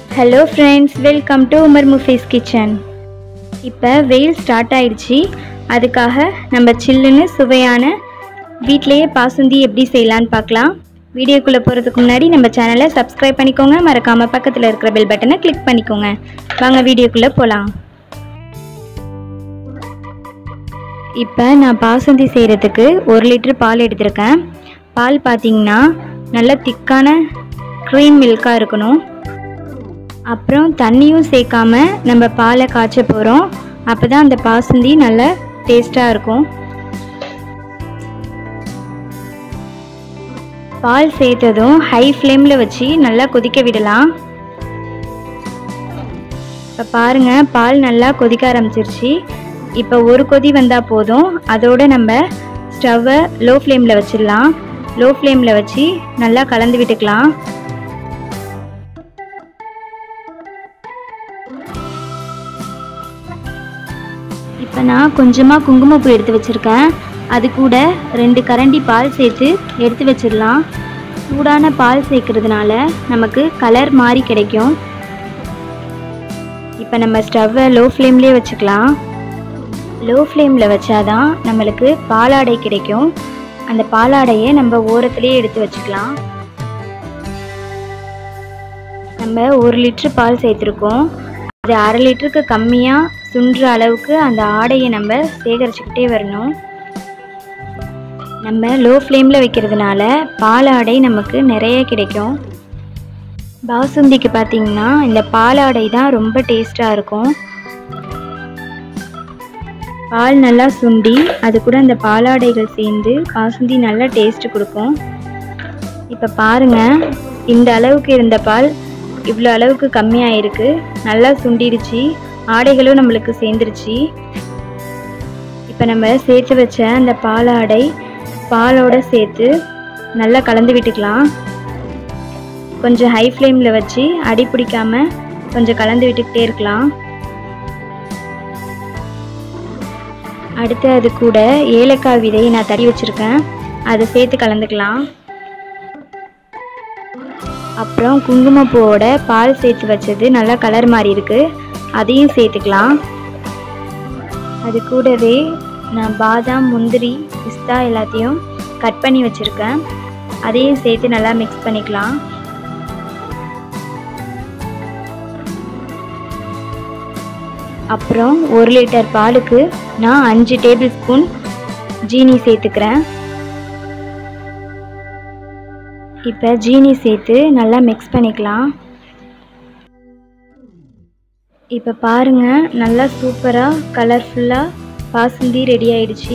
hello friends welcome to Umar Mufees kitchen இப்போ வெயில் start ஆயிடுச்சு அதுக்காக நம்ம சில்லுன்னு சுவையான வீட்டிலேயே பாசுந்தி எப்படி செய்யலான்னு பார்க்கலாம் வீடியோக்குள்ளே போகிறதுக்கு முன்னாடி நம்ம சேனலை சப்ஸ்கிரைப் பண்ணிக்கோங்க மறக்காமல் பக்கத்தில் இருக்கிற பெல் பட்டனை கிளிக் பண்ணிக்கோங்க வாங்க வீடியோக்குள்ளே போகலாம் இப்போ நான் பாசுந்தி செய்கிறதுக்கு ஒரு லிட்டர் பால் எடுத்திருக்கேன் பால் பார்த்தீங்கன்னா நல்ல திக்கான க்ரீம் மில்காக இருக்கணும் அப்புறம் தண்ணியும் சேர்க்காம நம்ம பாலை காய்ச்ச போகிறோம் அப்போ தான் அந்த பாசுந்தி நல்ல டேஸ்ட்டாக இருக்கும் பால் சேர்த்ததும் ஹை ஃப்ளேமில் வச்சு நல்லா கொதிக்க விடலாம் இப்போ பாருங்கள் பால் நல்லா கொதிக்க ஆரம்பிச்சிருச்சு இப்போ ஒரு கொதி வந்தால் போதும் அதோடு நம்ம ஸ்டவ்வை லோ ஃப்ளேமில் வச்சிடலாம் லோ ஃப்ளேமில் வச்சு நல்லா கலந்து விட்டுக்கலாம் இப்போ நான் கொஞ்சமாக குங்குமப்பூ எடுத்து வச்சுருக்கேன் அது கூட ரெண்டு கரண்டி பால் சேர்த்து எடுத்து வச்சிடலாம் சூடான பால் சேர்க்கறதுனால நமக்கு கலர் மாறி கிடைக்கும் இப்போ நம்ம ஸ்டவ்வை லோ ஃப்ளேம்லேயே வச்சுக்கலாம் லோ ஃப்ளேமில் வச்சாதான் நம்மளுக்கு பாலாடை கிடைக்கும் அந்த பாலாடையை நம்ம ஓரத்துலேயே எடுத்து வச்சுக்கலாம் நம்ம ஒரு லிட்ரு பால் சேர்த்துருக்கோம் அது அரை லிட்டருக்கு கம்மியாக சுண்டுற அளவுக்கு அந்த ஆடையை நம்ம சேகரிச்சுக்கிட்டே வரணும் நம்ம லோ ஃப்ளேமில் வைக்கிறதுனால பாலாடை நமக்கு நிறைய கிடைக்கும் பாசுந்திக்கு பார்த்தீங்கன்னா இந்த பாலாடை தான் ரொம்ப டேஸ்ட்டாக இருக்கும் பால் நல்லா சுண்டி அது கூட அந்த பாலாடைகள் சேர்ந்து பாசுந்தி நல்லா டேஸ்ட் கொடுக்கும் இப்போ பாருங்கள் இந்த அளவுக்கு இருந்த பால் இவ்வளோ அளவுக்கு கம்மியாக இருக்குது நல்லா சுண்டிடுச்சு ஆடைகளும் நம்மளுக்கு சேர்ந்துருச்சு இப்போ நம்ம சேர்த்து வச்ச அந்த பாலாடை பாலோட சேர்த்து நல்லா கலந்து விட்டுக்கலாம் கொஞ்சம் ஹை ஃப்ளேமில் வச்சு அடி பிடிக்காம கொஞ்சம் கலந்து விட்டுக்கிட்டே இருக்கலாம் அடுத்து அது கூட ஏலக்காய் விதையை நான் தடி வச்சுருக்கேன் அதை சேர்த்து கலந்துக்கலாம் அப்புறம் குங்குமப்பூவோட பால் சேர்த்து வச்சது நல்லா கலர் மாறி இருக்கு அதையும் சேர்த்துக்கலாம் அது கூடவே நான் பாதாம் முந்திரி பிஸ்தா எல்லாத்தையும் கட் பண்ணி வச்சுருக்கேன் அதையும் சேர்த்து நல்லா மிக்ஸ் பண்ணிக்கலாம் அப்புறம் ஒரு லிட்டர் பாலுக்கு நான் அஞ்சு டேபிள் ஸ்பூன் ஜீனி சேர்த்துக்கிறேன் இப்போ ஜீனி சேர்த்து நல்லா மிக்ஸ் பண்ணிக்கலாம் இப்போ பாருங்கள் நல்லா சூப்பராக கலர்ஃபுல்லாக பாசுந்தி ரெடி ஆயிடுச்சு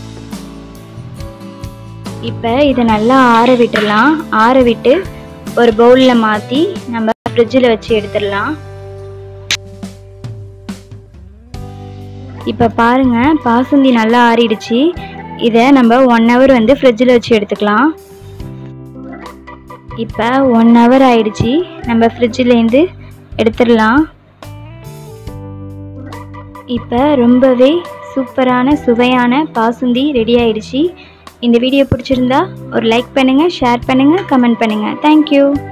இப்போ இதை நல்லா ஆற விட்டுடலாம் ஆற விட்டு ஒரு பவுலில் மாற்றி நம்ம ஃப்ரிட்ஜில் வச்சு எடுத்துடலாம் இப்போ பாருங்கள் பாசுந்தி நல்லா ஆறிடுச்சு இதை நம்ம ஒன் ஹவர் வந்து ஃப்ரிட்ஜில் வச்சு எடுத்துக்கலாம் இப்போ ஒன் ஹவர் ஆயிடுச்சு நம்ம ஃப்ரிட்ஜிலேருந்து எடுத்துடலாம் இப்போ ரொம்பவே சூப்பரான சுவையான பாசுந்தி ரெடி ஆயிடுச்சு இந்த வீடியோ பிடிச்சிருந்தா ஒரு லைக் பண்ணுங்கள் ஷேர் பண்ணுங்கள் கமெண்ட் பண்ணுங்கள் தேங்க்யூ